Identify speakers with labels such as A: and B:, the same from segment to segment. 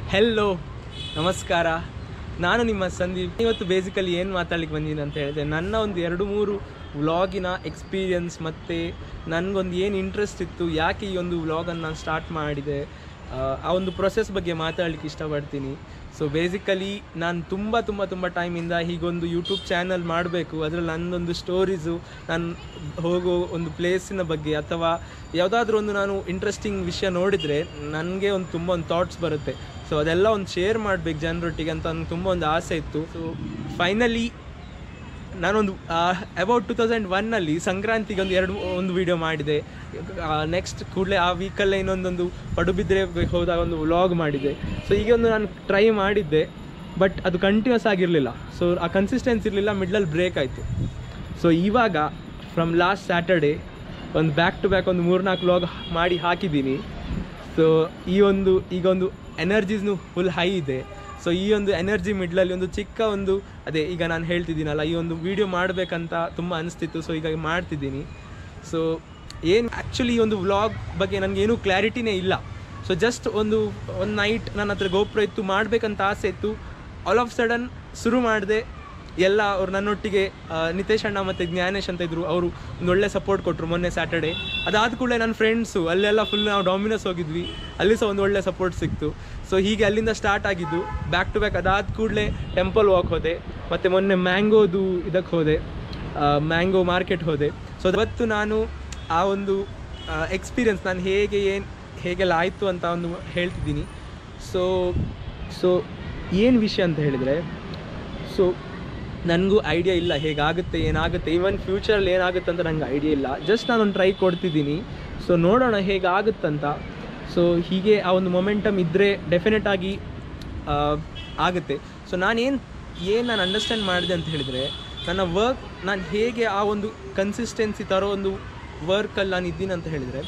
A: hello ನಮಸ್ಕಾರ ನಾನು ನಿಮ್ಮ ಸಂದೀಪ್ ಇವತ್ತು ಬೇಸಿಕಲಿ ಏನು ಮಾತಾಡ್ಲಿಕ್ಕೆ ಬಂದಿದ್ದೀನಿ ಅಂತ ಹೇಳಿದ್ರೆ ನನ್ನ ಒಂದು ಎರಡು ಮೂರು ವ್ಲಾಗಿನ ಎಕ್ಸ್ಪೀರಿಯನ್ಸ್ ಮತ್ತು ನನಗೊಂದು ಏನು ಇಂಟ್ರೆಸ್ಟ್ ಇತ್ತು ಯಾಕೆ ಈ ಒಂದು ವ್ಲಾಗನ್ನು ನಾನು ಸ್ಟಾರ್ಟ್ ಮಾಡಿದೆ ಆ, ಆ ಒಂದು ಪ್ರೊಸೆಸ್ ಬಗ್ಗೆ ಮಾತಾಡ್ಲಿಕ್ಕೆ ಇಷ್ಟಪಡ್ತೀನಿ ಸೊ ಬೇಸಿಕಲಿ ನಾನು ತುಂಬ ತುಂಬ ತುಂಬ ಟೈಮಿಂದ ಹೀಗೊಂದು ಯೂಟ್ಯೂಬ್ ಚಾನಲ್ ಮಾಡಬೇಕು ಅದರಲ್ಲಿ ನನ್ನೊಂದು ಸ್ಟೋರೀಸು ನಾನು ಹೋಗೋ ಒಂದು ಪ್ಲೇಸಿನ ಬಗ್ಗೆ ಅಥವಾ ಯಾವುದಾದ್ರೂ ಒಂದು ನಾನು ಇಂಟ್ರೆಸ್ಟಿಂಗ್ ವಿಷಯ ನೋಡಿದರೆ ನನಗೆ ಒಂದು ತುಂಬ ಒಂದು ಥಾಟ್ಸ್ ಬರುತ್ತೆ ಸೊ ಅದೆಲ್ಲ ಒಂದು ಶೇರ್ ಮಾಡಬೇಕು ಜನರೊಟ್ಟಿಗೆ ಅಂತ ನನಗೆ ತುಂಬ ಒಂದು ಆಸೆ ಇತ್ತು ಸೊ ಫೈನಲಿ ನಾನೊಂದು ಅಬೌಟ್ ಟು ತೌಸಂಡ್ ಒನ್ನಲ್ಲಿ ಸಂಕ್ರಾಂತಿಗೆ ಒಂದು ಎರಡು ಒಂದು ವಿಡಿಯೋ ಮಾಡಿದೆ ನೆಕ್ಸ್ಟ್ ಕೂಡಲೇ ಆ ವೀಕಲ್ಲೇ ಇನ್ನೊಂದೊಂದು ಪಡುಬಿದ್ರೆ ಹೋದಾಗ ಒಂದು ವ್ಲಾಗ್ ಮಾಡಿದೆ ಸೊ ಈಗ ಒಂದು ನಾನು ಟ್ರೈ ಮಾಡಿದ್ದೆ ಬಟ್ ಅದು ಕಂಟಿನ್ಯೂಸ್ ಆಗಿರಲಿಲ್ಲ ಸೊ ಆ ಕನ್ಸಿಸ್ಟೆನ್ಸಿ ಇರಲಿಲ್ಲ ಮಿಡ್ಲಲ್ಲಿ ಬ್ರೇಕ್ ಆಯಿತು ಸೊ ಇವಾಗ ಫ್ರಮ್ ಲಾಸ್ಟ್ ಸ್ಯಾಟರ್ಡೇ ಒಂದು ಬ್ಯಾಕ್ ಟು ಬ್ಯಾಕ್ ಒಂದು ಮೂರ್ನಾಲ್ಕು ವ್ಲಾಗ್ ಮಾಡಿ ಹಾಕಿದ್ದೀನಿ ಸೊ ಈ ಒಂದು ಈಗ ಒಂದು ಎನರ್ಜೀಸ್ನು ಫುಲ್ ಹೈ ಇದೆ ಸೊ ಈ ಒಂದು ಎನರ್ಜಿ ಮಿಡ್ಲಲ್ಲಿ ಒಂದು ಚಿಕ್ಕ ಒಂದು ಅದೇ ಈಗ ನಾನು ಹೇಳ್ತಿದ್ದೀನಲ್ಲ ಈ ಒಂದು ವಿಡಿಯೋ ಮಾಡಬೇಕಂತ ತುಂಬ ಅನಿಸ್ತಿತ್ತು ಸೊ ಈಗ ಮಾಡ್ತಿದ್ದೀನಿ ಸೊ ಏನು ಆ್ಯಕ್ಚುಲಿ ಈ ಒಂದು ವ್ಲಾಗ್ ಬಗ್ಗೆ ನನಗೇನು ಕ್ಲಾರಿಟಿನೇ ಇಲ್ಲ ಸೊ ಜಸ್ಟ್ ಒಂದು ಒಂದು ನೈಟ್ ನನ್ನ ಹತ್ರ ಗೋಪುರ ಇತ್ತು ಮಾಡಬೇಕಂತ ಆಸೆ ಇತ್ತು ಆಲ್ ಆಫ್ ಸಡನ್ ಶುರು ಮಾಡಿದೆ ಎಲ್ಲ ಅವ್ರು ನನ್ನೊಟ್ಟಿಗೆ ಆ, ನಿತೇಶ್ ಅಣ್ಣ ಮತ್ತು ಜ್ಞಾನೇಶ್ ಅಂತ ಇದ್ರು ಅವರು ಒಂದು ಒಳ್ಳೆ ಸಪೋರ್ಟ್ ಕೊಟ್ಟರು ಮೊನ್ನೆ ಸ್ಯಾಟರ್ಡೆ ಅದಾದ ಕೂಡಲೇ ನನ್ನ ಫ್ರೆಂಡ್ಸು ಅಲ್ಲೆಲ್ಲ ಫುಲ್ ನಾವು ಡಾಮಿನೋಸ್ ಹೋಗಿದ್ವಿ ಅಲ್ಲಿ ಸಹ ಒಂದು ಒಳ್ಳೆ ಸಪೋರ್ಟ್ ಸಿಕ್ತು ಸೊ ಹೀಗೆ ಅಲ್ಲಿಂದ ಸ್ಟಾರ್ಟ್ ಆಗಿದ್ದು ಬ್ಯಾಕ್ ಟು ಬ್ಯಾಕ್ ಅದಾದ ಕೂಡಲೇ ಟೆಂಪಲ್ ವಾಕ್ ಹೋದೆ ಮತ್ತು ಮೊನ್ನೆ ಮ್ಯಾಂಗೋದು ಇದಕ್ಕೆ ಹೋದೆ ಮ್ಯಾಂಗೋ ಮಾರ್ಕೆಟ್ ಹೋದೆ ಸೊ ಇವತ್ತು ನಾನು ಆ ಒಂದು ಎಕ್ಸ್ಪೀರಿಯನ್ಸ್ ನಾನು ಹೇಗೆ ಏನು ಹೇಗೆಲ್ಲ ಆಯಿತು ಅಂತ ಒಂದು ಹೇಳ್ತಿದ್ದೀನಿ ಸೊ ಸೊ ಏನು ವಿಷಯ ಅಂತ ಹೇಳಿದರೆ ಸೊ ನನಗೂ ಐಡಿಯಾ ಇಲ್ಲ ಹೇಗಾಗುತ್ತೆ ಏನಾಗುತ್ತೆ ಈವನ್ ಫ್ಯೂಚರಲ್ಲಿ ಏನಾಗುತ್ತೆ ಅಂತ ನಂಗೆ ಐಡಿಯಾ ಇಲ್ಲ ಜಸ್ಟ್ ನಾನೊಂದು ಟ್ರೈ ಕೊಡ್ತಿದ್ದೀನಿ ಸೊ ನೋಡೋಣ ಹೇಗಾಗುತ್ತಂತ ಸೊ ಹೀಗೆ ಆ ಒಂದು ಮೊಮೆಂಟಮ್ ಇದ್ದರೆ ಡೆಫಿನೆಟ್ ಆಗಿ ಆ, ಆಗುತ್ತೆ ಸೊ ನಾನೇನು ಏನು ನಾನು ಅಂಡರ್ಸ್ಟ್ಯಾಂಡ್ ಮಾಡಿದೆ ಅಂತ ಹೇಳಿದರೆ ನನ್ನ ವರ್ಕ್ ನಾನು ಹೇಗೆ ಆ ಒಂದು ಕನ್ಸಿಸ್ಟೆನ್ಸಿ ತರೋ ಒಂದು ವರ್ಕಲ್ಲಿ ನಾನು ಇದ್ದೀನಿ ಅಂತ ಹೇಳಿದರೆ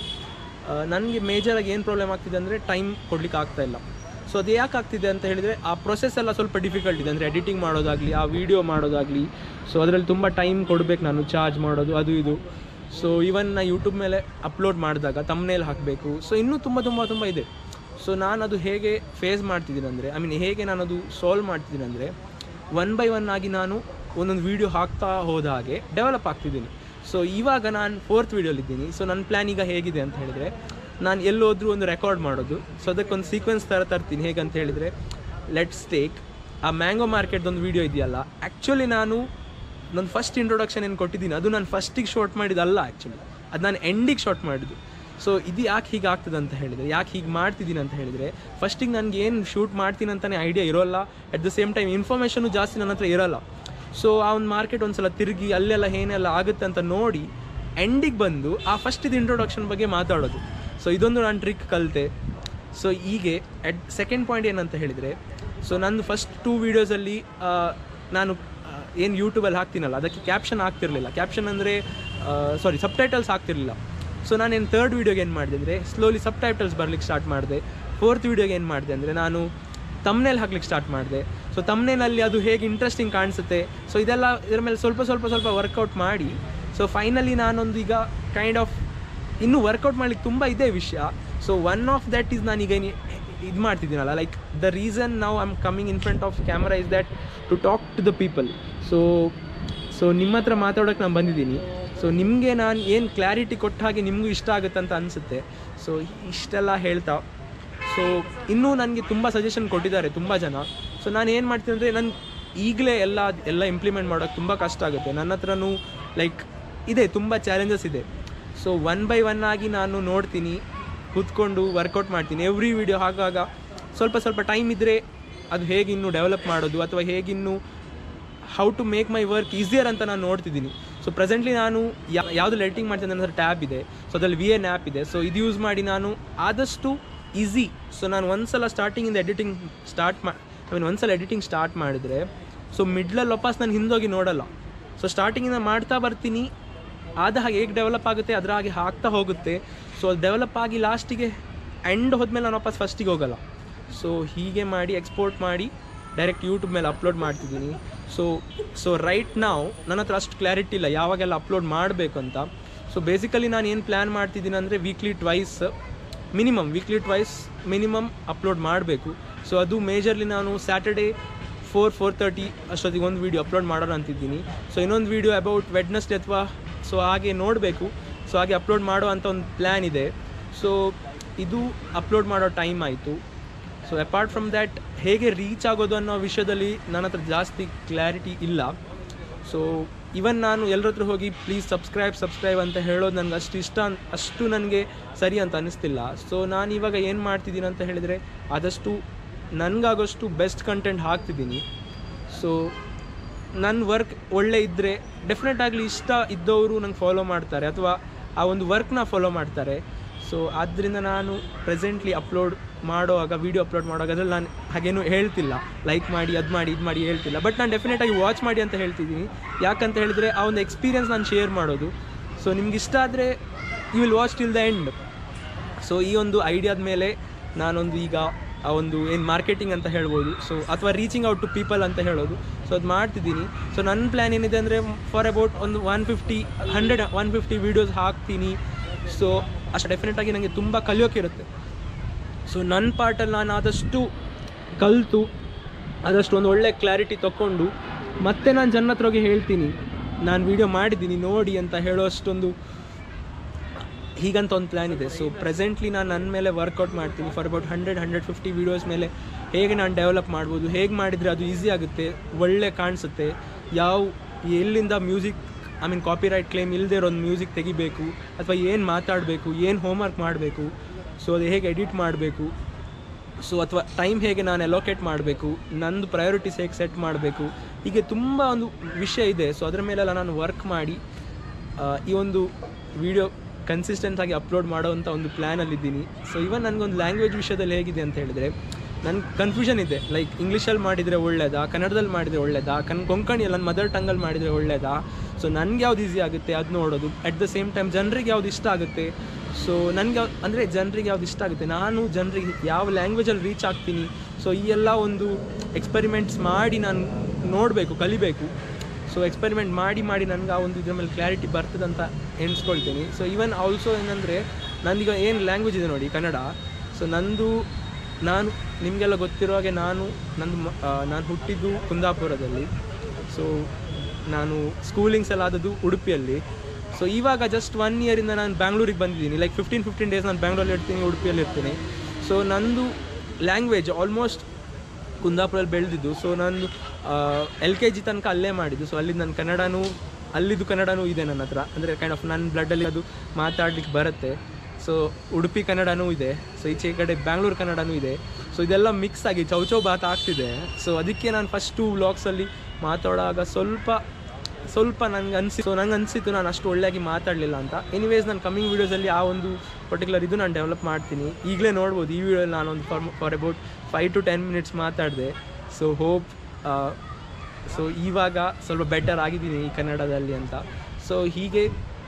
A: ನನಗೆ ಮೇಜರಾಗಿ ಏನು ಪ್ರಾಬ್ಲಮ್ ಆಗ್ತಿದೆ ಅಂದರೆ ಟೈಮ್ ಕೊಡ್ಲಿಕ್ಕೆ ಆಗ್ತಾ ಇಲ್ಲ ಸೊ ಅದು ಯಾಕೆ ಆಗ್ತಿದೆ ಅಂತ ಹೇಳಿದರೆ ಆ ಪ್ರೊಸೆಸ್ ಎಲ್ಲ ಸ್ವಲ್ಪ ಡಿಫಿಕಲ್ಟ್ ಇದೆ ಅಂದರೆ ಎಡಿಟಿಂಗ್ ಮಾಡೋದಾಗಲಿ ಆ ವಿಡಿಯೋ ಮಾಡೋದಾಗಲಿ ಸೊ ಅದರಲ್ಲಿ ತುಂಬ ಟೈಮ್ ಕೊಡಬೇಕು ನಾನು ಚಾರ್ಜ್ ಮಾಡೋದು ಅದು ಇದು ಸೊ ಈವನ್ ನಾ ಯೂಟ್ಯೂಬ್ ಮೇಲೆ ಅಪ್ಲೋಡ್ ಮಾಡಿದಾಗ ತಮ್ಮನೇಲಿ ಹಾಕಬೇಕು ಸೊ ಇನ್ನೂ ತುಂಬ ತುಂಬ ತುಂಬ ಇದೆ ಸೊ ನಾನು ಅದು ಹೇಗೆ ಫೇಸ್ ಮಾಡ್ತಿದ್ದೀನಿ ಅಂದರೆ ಐ ಮೀನ್ ಹೇಗೆ ನಾನು ಅದು ಸಾಲ್ವ್ ಮಾಡ್ತಿದ್ದೀನಿ ಅಂದರೆ ಒನ್ ಬೈ ಒನ್ ಆಗಿ ನಾನು ಒಂದೊಂದು ವೀಡಿಯೋ ಹಾಕ್ತಾ ಹೋದ ಹಾಗೆ ಡೆವಲಪ್ ಆಗ್ತಿದ್ದೀನಿ ಸೊ ಇವಾಗ ನಾನು ಫೋರ್ತ್ ವೀಡಿಯೋಲಿದ್ದೀನಿ ಸೊ ನನ್ನ ಪ್ಲ್ಯಾನ್ ಈಗ ಹೇಗಿದೆ ಅಂತ ಹೇಳಿದರೆ ನಾನು ಎಲ್ಲೋದ್ರೂ ಒಂದು ರೆಕಾರ್ಡ್ ಮಾಡೋದು ಸೊ ಅದಕ್ಕೊಂದು ಸೀಕ್ವೆನ್ಸ್ ಥರ ತರ್ತೀನಿ ಹೇಗಂತ ಹೇಳಿದರೆ ಲೆಟ್ಸ್ ಟೇಕ್ ಆ ಮ್ಯಾಂಗೋ ಮಾರ್ಕೆಟ್ದೊಂದು ವೀಡಿಯೋ ಇದೆಯಲ್ಲ ಆ್ಯಕ್ಚುಲಿ ನಾನು ನನ್ನ ಫಸ್ಟ್ ಇಂಟ್ರೊಡಕ್ಷನ್ ಏನು ಕೊಟ್ಟಿದ್ದೀನಿ ಅದು ನಾನು ಫಸ್ಟಿಗೆ ಶಾರ್ಟ್ ಮಾಡಿದ್ದಲ್ಲ ಆ್ಯಕ್ಚುಲಿ ಅದು ನಾನು ಎಂಡಿಗೆ ಶಾರ್ಟ್ ಮಾಡಿದ್ದು ಸೊ ಇದು ಯಾಕೆ ಹೀಗೆ ಆಗ್ತದೆ ಅಂತ ಹೇಳಿದರೆ ಯಾಕೆ ಹೀಗೆ ಮಾಡ್ತಿದ್ದೀನಿ ಅಂತ ಹೇಳಿದರೆ ಫಸ್ಟಿಗೆ ನನಗೆ ಏನು ಶೂಟ್ ಮಾಡ್ತೀನಿ ಅಂತಲೇ ಐಡಿಯಾ ಇರೋಲ್ಲ at the same time information ಜಾಸ್ತಿ ನನ್ನ ಹತ್ರ ಇರೋಲ್ಲ ಸೊ ಆ ಒಂದು ಮಾರ್ಕೆಟ್ ಒಂದು ಸಲ ತಿರುಗಿ ಅಲ್ಲೆಲ್ಲ ಏನೆಲ್ಲ ಆಗುತ್ತೆ ಅಂತ ನೋಡಿ ಎಂಡಿಗೆ ಬಂದು ಆ ಫಸ್ಟಿದು ಇಂಟ್ರೊಡಕ್ಷನ್ ಬಗ್ಗೆ ಮಾತಾಡೋದು ಸೊ ಇದೊಂದು ನಾನು ಟ್ರಿಕ್ ಕಲಿತೆ ಸೊ ಹೀಗೆ ಎಟ್ ಸೆಕೆಂಡ್ ಪಾಯಿಂಟ್ ಏನಂತ ಹೇಳಿದರೆ ಸೊ ನಂದು ಫಸ್ಟ್ ಟೂ ವೀಡಿಯೋಸಲ್ಲಿ ನಾನು ಏನು ಯೂಟ್ಯೂಬಲ್ಲಿ ಹಾಕ್ತೀನಲ್ಲ ಅದಕ್ಕೆ ಕ್ಯಾಪ್ಷನ್ ಆಗ್ತಿರಲಿಲ್ಲ ಕ್ಯಾಪ್ಷನ್ ಅಂದರೆ ಸಾರಿ ಸಬ್ ಟೈಟಲ್ಸ್ ಆಗ್ತಿರಲಿಲ್ಲ ಸೊ ನಾನೇನು ತರ್ಡ್ ವೀಡಿಯೋಗೆ ಏನು ಮಾಡಿದೆ ಅಂದರೆ ಸ್ಲೋಲಿ ಸಬ್ ಟೈಟಲ್ಸ್ ಬರ್ಲಿಕ್ಕೆ ಸ್ಟಾರ್ಟ್ ಮಾಡಿದೆ ಫೋರ್ತ್ ವೀಡಿಯೋಗೆ ಏನು ಮಾಡಿದೆ ಅಂದರೆ ನಾನು ತಮ್ನೇಲ್ ಹಾಕ್ಲಿಕ್ಕೆ ಸ್ಟಾರ್ಟ್ ಮಾಡಿದೆ ಸೊ ತಮ್ನೇನಲ್ಲಿ ಅದು ಹೇಗೆ ಇಂಟ್ರೆಸ್ಟಿಂಗ್ ಕಾಣಿಸುತ್ತೆ ಸೊ ಇದೆಲ್ಲ ಇದರ ಮೇಲೆ ಸ್ವಲ್ಪ ಸ್ವಲ್ಪ ಸ್ವಲ್ಪ ವರ್ಕೌಟ್ ಮಾಡಿ ಸೊ ಫೈನಲಿ ನಾನೊಂದು ಈಗ ಕೈಂಡ್ ಆಫ್ ಇನ್ನೂ ವರ್ಕೌಟ್ ಮಾಡ್ಲಿಕ್ಕೆ ತುಂಬ ಇದೆ ವಿಷಯ so one of that is ನಾನೀಗ ಇದು ಮಾಡ್ತಿದ್ದೀನಲ್ಲ ಲೈಕ್ ದ ರೀಸನ್ ನಾವು I'm coming in front of camera is that to talk to the people so so ನಿಮ್ಮ ಹತ್ರ ಮಾತಾಡೋಕ್ಕೆ ನಾನು ಬಂದಿದ್ದೀನಿ ಸೊ ನಿಮಗೆ ನಾನು ಏನು ಕ್ಲಾರಿಟಿ ಕೊಟ್ಟ ಹಾಗೆ ನಿಮಗೂ ಇಷ್ಟ ಆಗುತ್ತೆ ಅಂತ ಅನಿಸುತ್ತೆ ಸೊ ಇಷ್ಟೆಲ್ಲ ಹೇಳ್ತಾ ಸೊ ಇನ್ನೂ ನನಗೆ ತುಂಬ ಸಜೆಷನ್ ಕೊಟ್ಟಿದ್ದಾರೆ ತುಂಬ ಜನ ಸೊ ನಾನು ಏನು ಮಾಡ್ತೀನಿ ಅಂದರೆ ನಾನು ಈಗಲೇ ಎಲ್ಲ ಎಲ್ಲ ಇಂಪ್ಲಿಮೆಂಟ್ ಮಾಡೋಕ್ಕೆ ತುಂಬ ಕಷ್ಟ ಆಗುತ್ತೆ ನನ್ನ ಹತ್ರನೂ ಲೈಕ್ ಇದೆ ತುಂಬ ಚಾಲೆಂಜಸ್ ಇದೆ ಸೊ ಒನ್ ಬೈ ಒನ್ ಆಗಿ ನಾನು ನೋಡ್ತೀನಿ ಕೂತ್ಕೊಂಡು ವರ್ಕೌಟ್ ಮಾಡ್ತೀನಿ ಎವ್ರಿ ವಿಡಿಯೋ ಹಾಗಾಗ ಸ್ವಲ್ಪ ಸ್ವಲ್ಪ ಟೈಮ್ ಇದ್ದರೆ ಅದು ಹೇಗೆ ಇನ್ನೂ ಡೆವಲಪ್ ಮಾಡೋದು ಅಥವಾ ಹೇಗಿನ್ನೂ how to make my work easier ಅಂತ ನಾನು ನೋಡ್ತಿದ್ದೀನಿ ಸೊ ಪ್ರೆಸೆಂಟ್ಲಿ ನಾನು ಯಾ- ಯಾವುದು ಎಡಿಟಿಂಗ್ ಮಾಡ್ತೀನಿ ನನ್ನ ಟ್ಯಾಬ್ ಇದೆ ಸೊ ಅದ್ರಲ್ಲಿ ವಿ ಎನ್ ಆ್ಯಪ್ ಇದೆ ಸೊ ಇದು ಯೂಸ್ ಮಾಡಿ ನಾನು ಆದಷ್ಟು ಈಸಿ ಸೊ ನಾನು ಒಂದ್ಸಲ ಸ್ಟಾರ್ಟಿಂಗಿಂದ ಎಡಿಟಿಂಗ್ ಸ್ಟಾರ್ಟ್ ಮಾ ಐ ಮೀನ್ ಒಂದ್ಸಲ ಎಡಿಟಿಂಗ್ ಸ್ಟಾರ್ಟ್ ಮಾಡಿದರೆ ಸೊ ಮಿಡ್ಲಲ್ಲಿ ವಾಪಸ್ ನಾನು ಹಿಂದೋಗಿ ನೋಡಲ್ಲ ಸೊ ಸ್ಟಾರ್ಟಿಂಗಿಂದ ಮಾಡ್ತಾ ಬರ್ತೀನಿ ಆದ ಹಾಗೆ ಹೇಗೆ ಡೆವಲಪ್ ಆಗುತ್ತೆ ಅದರ ಹಾಗೆ ಹಾಕ್ತಾ ಹೋಗುತ್ತೆ ಸೊ ಅದು ಡೆವಲಪ್ ಆಗಿ ಲಾಸ್ಟಿಗೆ ಎಂಡ್ ಹೋದ್ಮೇಲೆ ನಾನು ವಾಪಸ್ ಫಸ್ಟಿಗೆ ಹೋಗಲ್ಲ ಸೊ ಹೀಗೆ ಮಾಡಿ ಎಕ್ಸ್ಪೋರ್ಟ್ ಮಾಡಿ ಡೈರೆಕ್ಟ್ ಯೂಟ್ಯೂಬ್ ಮೇಲೆ ಅಪ್ಲೋಡ್ ಮಾಡ್ತಿದ್ದೀನಿ ಸೊ ಸೊ ರೈಟ್ ನಾವು ನನ್ನ ಹತ್ರ ಅಷ್ಟು ಕ್ಲಾರಿಟಿ ಇಲ್ಲ ಯಾವಾಗೆಲ್ಲ ಅಪ್ಲೋಡ್ ಮಾಡಬೇಕು ಅಂತ ಸೊ ಬೇಸಿಕಲಿ ನಾನು ಏನು ಪ್ಲ್ಯಾನ್ ಮಾಡ್ತಿದ್ದೀನಿ ಅಂದರೆ weekly twice minimum weekly twice minimum upload ಮಾಡಬೇಕು ಸೊ ಅದು ಮೇಜರ್ಲಿ ನಾನು ಸ್ಯಾಟರ್ಡೇ ಫೋರ್ ಫೋರ್ ತರ್ಟಿ ಅಷ್ಟೊತ್ತಿಗೆ ಒಂದು ವೀಡಿಯೋ ಅಪ್ಲೋಡ್ ಮಾಡೋಣ ಅಂತಿದ್ದೀನಿ ಸೊ ಇನ್ನೊಂದು ವೀಡಿಯೋ ಅಬೌಟ್ ವೆಡ್ನೆಸ್ಡೇ ಅಥವಾ ಸೊ ಹಾಗೆ ನೋಡಬೇಕು ಸೊ ಹಾಗೆ ಅಪ್ಲೋಡ್ ಮಾಡೋ ಅಂತ ಒಂದು ಪ್ಲ್ಯಾನ್ ಇದೆ ಸೊ ಇದು ಅಪ್ಲೋಡ್ ಮಾಡೋ ಟೈಮ್ ಆಯಿತು ಸೊ ಅಪಾರ್ಟ್ ಫ್ರಮ್ ದ್ಯಾಟ್ ಹೇಗೆ ರೀಚ್ ಆಗೋದು ಅನ್ನೋ ವಿಷಯದಲ್ಲಿ ನನ್ನ ಹತ್ರ ಜಾಸ್ತಿ ಕ್ಲಾರಿಟಿ ಇಲ್ಲ ಸೊ ಇವನ್ ನಾನು ಎಲ್ಲರ ಹತ್ರ ಹೋಗಿ ಪ್ಲೀಸ್ ಸಬ್ಸ್ಕ್ರೈಬ್ ಸಬ್ಸ್ಕ್ರೈಬ್ ಅಂತ ಹೇಳೋದು ನನಗೆ ಅಷ್ಟು ಇಷ್ಟ ಅನ್- ಅಷ್ಟು ನನಗೆ ಸರಿ ಅಂತ ಅನಿಸ್ತಿಲ್ಲ ಸೊ ನಾನು ಇವಾಗ ಏನು ಮಾಡ್ತಿದ್ದೀನಿ ಅಂತ ಹೇಳಿದರೆ ಆದಷ್ಟು ನನಗಾಗೋಷ್ಟು ಬೆಸ್ಟ್ ಕಂಟೆಂಟ್ ಹಾಕ್ತಿದ್ದೀನಿ ಸೊ ನನ್ನ ವರ್ಕ್ ಒಳ್ಳೆ ಇದ್ದರೆ ಡೆಫಿನೆಟ್ ಆಗಲಿ ಇಷ್ಟ ಇದ್ದವರು ನಂಗೆ ಫಾಲೋ ಮಾಡ್ತಾರೆ ಅಥವಾ ಆ ಒಂದು ವರ್ಕ್ನ ಫಾಲೋ ಮಾಡ್ತಾರೆ ಸೊ ಆದ್ದರಿಂದ ನಾನು ಪ್ರೆಸೆಂಟ್ಲಿ ಅಪ್ಲೋಡ್ ಮಾಡುವಾಗ ವೀಡಿಯೋ ಅಪ್ಲೋಡ್ ಮಾಡುವಾಗ ಅದ್ರಲ್ಲಿ ನಾನು ಹಾಗೇನು ಹೇಳ್ತಿಲ್ಲ ಲೈಕ್ ಮಾಡಿ ಅದು ಮಾಡಿ ಇದು ಮಾಡಿ ಹೇಳ್ತಿಲ್ಲ ಬಟ್ ನಾನು ಡೆಫಿನೆಟಾಗಿ ವಾಚ್ ಮಾಡಿ ಅಂತ ಹೇಳ್ತಿದ್ದೀನಿ ಯಾಕಂತ ಹೇಳಿದರೆ ಆ ಒಂದು ಎಕ್ಸ್ಪೀರಿಯನ್ಸ್ ನಾನು ಶೇರ್ ಮಾಡೋದು ಸೊ ನಿಮ್ಗೆ ಇಷ್ಟ ಆದರೆ you will watch till the end so ಈ ಒಂದು ಐಡಿಯಾದ ಮೇಲೆ ನಾನೊಂದು ಈಗ ಆ ಒಂದು ಏನು ಮಾರ್ಕೆಟಿಂಗ್ ಅಂತ ಹೇಳ್ಬೋದು ಸೊ ಅಥವಾ ರೀಚಿಂಗ್ ಔಟ್ ಟು ಪೀಪಲ್ ಅಂತ ಹೇಳೋದು ಸೊ ಅದು ಮಾಡ್ತಿದ್ದೀನಿ ಸೊ ನನ್ನ ಪ್ಲ್ಯಾನ್ ಏನಿದೆ ಅಂದರೆ ಫಾರ್ ಅಬೌಟ್ ಒಂದು one fifty hundred one fifty videos ಹಾಕ್ತೀನಿ ಸೊ ಅಷ್ಟು ಡೆಫಿನೆಟಾಗಿ ನನಗೆ ತುಂಬ ಕಲಿಯೋಕ್ಕಿರುತ್ತೆ ಸೊ ನನ್ನ ಪಾರ್ಟಲ್ಲಿ ನಾನು ಆದಷ್ಟು ಕಲಿತು ಆದಷ್ಟು ಒಂದು ಒಳ್ಳೆ ಕ್ಲಾರಿಟಿ ತಗೊಂಡು ಮತ್ತೆ ನಾನು ಜನ ಹತ್ರ ಹೋಗಿ ಹೇಳ್ತೀನಿ ನಾನು ವೀಡಿಯೋ ಮಾಡಿದ್ದೀನಿ ನೋಡಿ ಅಂತ ಹೇಳೋ ಅಷ್ಟೊಂದು ಹೀಗಂತ ಒಂದು ಪ್ಲ್ಯಾನ್ ಇದೆ ಸೊ ಪ್ರೆಸೆಂಟ್ಲಿ ನಾನು ನನ್ನ ಮೇಲೆ ವರ್ಕೌಟ್ ಮಾಡ್ತೀನಿ for about hundred hundred fifty videos ಮೇಲೆ ಹೇಗೆ ನಾನು ಡೆವಲಪ್ ಮಾಡ್ಬೋದು ಹೇಗೆ ಮಾಡಿದರೆ ಅದು ಈಸಿ ಆಗುತ್ತೆ ಒಳ್ಳೆ ಕಾಣಿಸುತ್ತೆ ಯಾವ ಎಲ್ಲಿಂದ music I mean copyright claim ಇಲ್ಲದೆ ಇರೋ ಒಂದು ಮ್ಯೂಸಿಕ್ ತೆಗಿಬೇಕು ಅಥವಾ ಏನು ಮಾತಾಡಬೇಕು ಏನು ಹೋಮ್ವರ್ಕ್ ಮಾಡಬೇಕು ಸೊ ಅದು ಹೇಗೆ ಎಡಿಟ್ ಮಾಡಬೇಕು ಸೊ ಅಥವಾ ಟೈಮ್ ಹೇಗೆ ನಾನು ಅಲೋಕೇಟ್ ಮಾಡಬೇಕು ನಂದು ಪ್ರಯಾರಿಟೀಸ್ ಹೇಗೆ ಸೆಟ್ ಮಾಡಬೇಕು ಹೀಗೆ ತುಂಬ ಒಂದು ವಿಷಯ ಇದೆ ಸೊ ಅದರ ಮೇಲೆಲ್ಲ ನಾನು ವರ್ಕ್ ಮಾಡಿ ಆ, ಈ ಒಂದು ವಿಡಿಯೋ ಕನ್ಸಿಸ್ಟೆಂಟ್ ಆಗಿ ಅಪ್ಲೋಡ್ ಮಾಡೋವಂಥ ಒಂದು ಪ್ಲ್ಯಾನಲ್ಲಿದ್ದೀನಿ ಸೊ ಇವನ್ ನನಗೊಂದು ಲ್ಯಾಂಗ್ವೇಜ್ ವಿಷಯದಲ್ಲಿ ಹೇಗಿದೆ ಅಂತ ಹೇಳಿದರೆ ನನ್ನ ಕನ್ಫ್ಯೂಷನ್ ಇದೆ ಲೈಕ್ ಇಂಗ್ಲೀಷಲ್ಲಿ ಮಾಡಿದರೆ ಒಳ್ಳೇದಾ ಕನ್ನಡದಲ್ಲಿ ಮಾಡಿದರೆ ಒಳ್ಳೇದಾ ಕನ್ ಕೊಂಕಣಿಯಲ್ಲಿ ನನ್ನ ಮದರ್ ಟಂಗಲ್ಲಿ ಮಾಡಿದರೆ ಒಳ್ಳೇದಾ ಸೊ ನನಗೆ ಯಾವ್ದು ಈಸಿ ಆಗುತ್ತೆ ಅದು ನೋಡೋದು ಅಟ್ ದ ಸೇಮ್ ಟೈಮ್ ಜನರಿಗೆ ಯಾವ್ದು ಇಷ್ಟ ಆಗುತ್ತೆ ಸೊ ನನಗೆ ಯಾವ ಅಂದರೆ ಜನರಿಗೆ ಯಾವ್ದು ಇಷ್ಟ ಆಗುತ್ತೆ ನಾನು ಜನರಿಗೆ ಯಾವ ಲ್ಯಾಂಗ್ವೇಜಲ್ಲಿ ರೀಚ್ ಆಗ್ತೀನಿ ಸೊ ಈ ಎಲ್ಲ ಒಂದು ಎಕ್ಸ್ಪೆರಿಮೆಂಟ್ಸ್ ಮಾಡಿ ನಾನು ನೋಡಬೇಕು ಕಲಿಬೇಕು ಸೊ ಎಕ್ಸ್ಪೆರಿಮೆಂಟ್ ಮಾಡಿ ಮಾಡಿ ನನಗೆ ಆ ಒಂದು ಇದ್ರ ಮೇಲೆ ಕ್ಲಾರಿಟಿ ಬರ್ತದೆ ಅಂತ ಎಣಿಸ್ಕೊಳ್ತೀನಿ ಸೊ ಈವನ್ ಆಲ್ಸೋ ಏನಂದರೆ ನಂದೀಗ ಏನು ಲ್ಯಾಂಗ್ವೇಜ್ ಇದೆ ನೋಡಿ ಕನ್ನಡ ಸೊ ನಂದು ನಾನು ನಿಮಗೆಲ್ಲ ಗೊತ್ತಿರೋ ಹಾಗೆ ನಾನು ನಂದು ಮ- ಆ, ನಾನು ಹುಟ್ಟಿದ್ದು ಕುಂದಾಪುರದಲ್ಲಿ ಸೊ ನಾನು ಸ್ಕೂಲಿಂಗ್ಸ್ ಎಲ್ಲ ಆದದ್ದು ಉಡುಪಿಯಲ್ಲಿ ಸೊ ಇವಾಗ ಜಸ್ಟ್ ಒನ್ ಇಯರಿಂದ ನಾನು ಬ್ಯಾಂಗ್ಳೂರಿಗೆ ಬಂದಿದ್ದೀನಿ ಲೈಕ್ ಫಿಫ್ಟೀನ್ ಫಿಫ್ಟೀನ್ ಡೇಸ್ ನಾನು ಬ್ಯಾಂಗ್ಳೂರಲ್ಲಿ ಇರ್ತೀನಿ ಉಡುಪಿಯಲ್ಲಿ ಇರ್ತೀನಿ ಸೊ ನಂದು ಲ್ಯಾಂಗ್ವೇಜ್ ಆಲ್ಮೋಸ್ಟ್ ಕುಂದಾಪುರಲ್ಲಿ ಬೆಳೆದಿದ್ದು ಸೊ ನಾನು ಎಲ್ ಕೆ ಜಿ ತನಕ ಅಲ್ಲೇ ಮಾಡಿದ್ದು ಸೊ ಅಲ್ಲಿ ನನ್ನ ಕನ್ನಡನೂ ಅಲ್ಲಿದ್ದು ಕನ್ನಡನೂ ಇದೆ ನನ್ನ ಹತ್ರ ಅಂದರೆ ಕೈಂಡ್ ಆಫ್ ನನ್ನ ಬ್ಲಡ್ಡಲ್ಲಿ ಅದು ಮಾತಾಡ್ಲಿಕ್ಕೆ ಬರುತ್ತೆ ಸೊ ಉಡುಪಿ ಕನ್ನಡನೂ ಇದೆ ಸೊ ಈಚೆ ಕಡೆ ಬ್ಯಾಂಗ್ಳೂರು ಕನ್ನಡನೂ ಇದೆ ಸೊ ಇದೆಲ್ಲ ಮಿಕ್ಸ್ ಆಗಿ ಚೌಚೌ ಬಾತ್ ಆಗ್ತಿದೆ ಸೊ ಅದಕ್ಕೆ ನಾನು ಫಸ್ಟು ವ್ಲಾಗ್ಸಲ್ಲಿ ಮಾತಾಡುವಾಗ ಸ್ವಲ್ಪ ಸ್ವಲ್ಪ ನನಗೆ ಅನಿಸಿ ಸೊ ನಂಗೆ ಅನಿಸಿತ್ತು ನಾನು ಅಷ್ಟು ಒಳ್ಳೆಯಾಗಿ ಮಾತಾಡಲಿಲ್ಲ ಅಂತ ಎನಿವೇಸ್ ನಾನು ಕಮ್ಮಿಂಗ್ ವೀಡಿಯೋಸಲ್ಲಿ ಆ ಒಂದು ಪರ್ಟಿಕ್ಯುಲರ್ ಇದು ನಾನು ಡೆವಲಪ್ ಮಾಡ್ತೀನಿ ಈಗಲೇ ನೋಡ್ಬೋದು ಈ ವಿಡಿಯೋಲಿ ನಾನು ಒಂದು for for about five to ten minutes ಮಾತಾಡಿದೆ ಸೊ ಹೋಪ್ ಸೊ ಇವಾಗ ಸ್ವಲ್ಪ ಬೆಟರ್ ಆಗಿದ್ದೀನಿ ಈ ಕನ್ನಡದಲ್ಲಿ ಅಂತ ಸೊ ಹೀಗೆ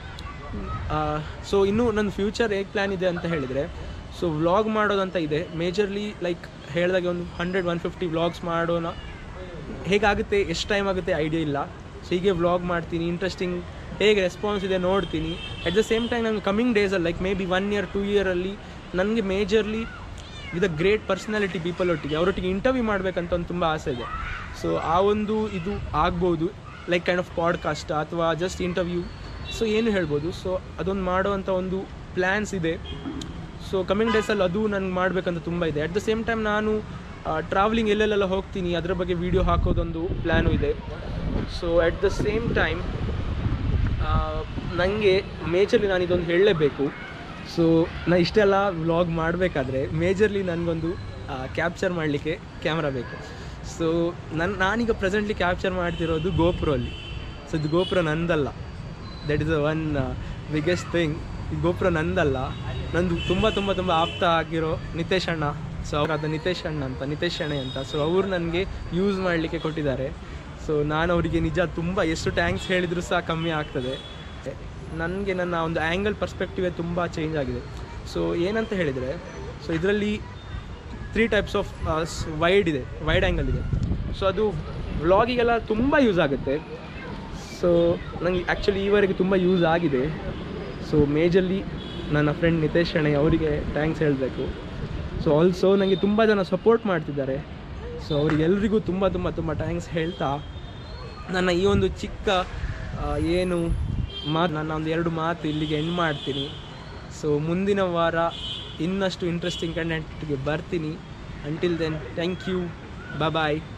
A: ಸೊ ಇನ್ನೂ ನನ್ನ ಫ್ಯೂಚರ್ ಹೇಗೆ ಪ್ಲ್ಯಾನ್ ಇದೆ ಅಂತ ಹೇಳಿದರೆ ಸೊ ವ್ಲಾಗ್ ಮಾಡೋದಂತ ಇದೆ ಮೇಜರ್ಲಿ ಲೈಕ್ ಹೇಳಿದಾಗೆ ಒಂದು ಹಂಡ್ರೆಡ್ ಒನ್ ಫಿಫ್ಟಿ ವ್ಲಾಗ್ಸ್ ಮಾಡೋಣ ಹೇಗಾಗುತ್ತೆ ಎಷ್ಟು ಟೈಮ್ ಆಗುತ್ತೆ ಐಡಿಯಾ ಇಲ್ಲ ಸೊ ಹೀಗೆ ವ್ಲಾಗ್ ಮಾಡ್ತೀನಿ ಇಂಟ್ರೆಸ್ಟಿಂಗ್ ಹೇಗೆ ರೆಸ್ಪಾನ್ಸ್ ಇದೆ ನೋಡ್ತೀನಿ ಅಟ್ ದ ಸೇಮ್ ಟೈಮ್ ನಂಗೆ ಕಮಿಂಗ್ ಡೇಸಲ್ಲಿ like maybe one year two ಇಯರಲ್ಲಿ ನನಗೆ majorly with a great personality people ಒಟ್ಟಿಗೆ ಅವರೊಟ್ಟಿಗೆ ಇಂಟರ್ವ್ಯೂ ಮಾಡಬೇಕಂತ ಒಂದು ತುಂಬ ಆಸೆ ಇದೆ ಸೊ ಆ ಒಂದು ಇದು ಆಗ್ಬೋದು ಲೈಕ್ ಕೈಂಡ್ ಆಫ್ ಪಾಡ್ಕಾಸ್ಟ್ ಅಥವಾ ಜಸ್ಟ್ ಇಂಟರ್ವ್ಯೂ ಸೊ ಏನು ಹೇಳ್ಬೋದು ಸೊ ಅದೊಂದು ಮಾಡುವಂಥ ಒಂದು ಪ್ಲ್ಯಾನ್ಸ್ ಇದೆ ಸೊ ಕಮಿಂಗ್ ಡೇಸಲ್ಲಿ ಅದು ನನಗೆ ಮಾಡಬೇಕಂತ ತುಂಬ ಇದೆ ಅಟ್ ದ ಸೇಮ್ ಟೈಮ್ ನಾನು ಟ್ರಾವೆಲಿಂಗ್ ಎಲ್ಲೆಲ್ಲೆಲ್ಲ ಹೋಗ್ತೀನಿ ಅದರ ಬಗ್ಗೆ ವೀಡಿಯೋ ಹಾಕೋದೊಂದು ಪ್ಲ್ಯಾನು ಇದೆ so at the same time ನನಗೆ ಮೇಜರ್ಲಿ ನಾನು ಇದೊಂದು ಹೇಳಲೇಬೇಕು ಸೊ ನಾನು ಇಷ್ಟೆಲ್ಲ ವ್ಲಾಗ್ ಮಾಡಬೇಕಾದ್ರೆ ಮೇಜರ್ಲಿ ನನಗೊಂದು ಕ್ಯಾಪ್ಚರ್ ಮಾಡಲಿಕ್ಕೆ ಕ್ಯಾಮ್ರಾ ಬೇಕು ಸೊ ನನ್ನ ನಾನೀಗ ಪ್ರೆಸೆಂಟ್ಲಿ ಕ್ಯಾಪ್ಚರ್ ಮಾಡ್ತಿರೋದು ಗೋಪುರಲ್ಲಿ ಸೊ ಇದು ಗೋಪುರ ನಂದಲ್ಲ that is a one biggest thing ಈ ಗೋಪುರ ನಂದಲ್ಲ ನಂದು ತುಂಬ ತುಂಬ ತುಂಬ ಆಪ್ತ ಆಗಿರೋ ನಿತೇಶ್ ಅಣ್ಣ ಸೊ ಅವ್ರ ನಿತೇಶ್ ಅಣ್ಣ ಅಂತ ನಿತೇಶ್ ಅಣ್ಣೆ ಅಂತ ಸೊ ಅವ್ರು ನನಗೆ ಯೂಸ್ ಮಾಡಲಿಕ್ಕೆ ಕೊಟ್ಟಿದ್ದಾರೆ ಸೊ ನಾನು ಅವರಿಗೆ ನಿಜ ತುಂಬ ಎಷ್ಟು ಟ್ಯಾಂಕ್ಸ್ ಹೇಳಿದರೂ ಸಹ ಕಮ್ಮಿ ಆಗ್ತದೆ ನನಗೆ ನನ್ನ ಒಂದು ಆ್ಯಂಗಲ್ ಪರ್ಸ್ಪೆಕ್ಟಿವೇ ತುಂಬ ಚೇಂಜ್ ಆಗಿದೆ ಸೊ ಏನಂತ ಹೇಳಿದರೆ ಸೊ ಇದರಲ್ಲಿ ತ್ರೀ ಟೈಪ್ಸ್ ಆಫ್ ವೈಡ್ ಇದೆ ವೈಡ್ ಆ್ಯಂಗಲ್ ಇದೆ ಸೊ ಅದು ವ್ಲಾಗಿಗೆಲ್ಲ ತುಂಬ ಯೂಸ್ ಆಗುತ್ತೆ ಸೊ ನನಗೆ ಆ್ಯಕ್ಚುಲಿ ಈವರೆಗೆ ತುಂಬ ಯೂಸ್ ಆಗಿದೆ ಸೊ ಮೇಜರ್ಲಿ ನನ್ನ ಫ್ರೆಂಡ್ ನಿತೇಶ್ ಅಣ್ಣೆ ಅವರಿಗೆ ಥ್ಯಾಂಕ್ಸ್ ಹೇಳಬೇಕು ಸೊ ಆಲ್ಸೋ ನನಗೆ ತುಂಬ ಜನ ಸಪೋರ್ಟ್ ಮಾಡ್ತಿದ್ದಾರೆ ಸೊ ಅವರಿಗೆಲ್ರಿಗೂ ತುಂಬ ತುಂಬ ತುಂಬ ಥ್ಯಾಂಕ್ಸ್ ಹೇಳ್ತಾ ನನ್ನ ಈ ಒಂದು ಚಿಕ್ಕ ಆ, ಏನು ಮಾತು ನನ್ನ ಒಂದು ಎರಡು ಮಾತು ಇಲ್ಲಿಗೆ ಎಂಡ್ ಮಾಡ್ತೀನಿ ಸೊ ಮುಂದಿನ ವಾರ ಇನ್ನಷ್ಟು ಇಂಟ್ರೆಸ್ಟಿಂಗ್ ಕಂಟೆಂಟ್ಗೆ ಬರ್ತೀನಿ until then thank you bye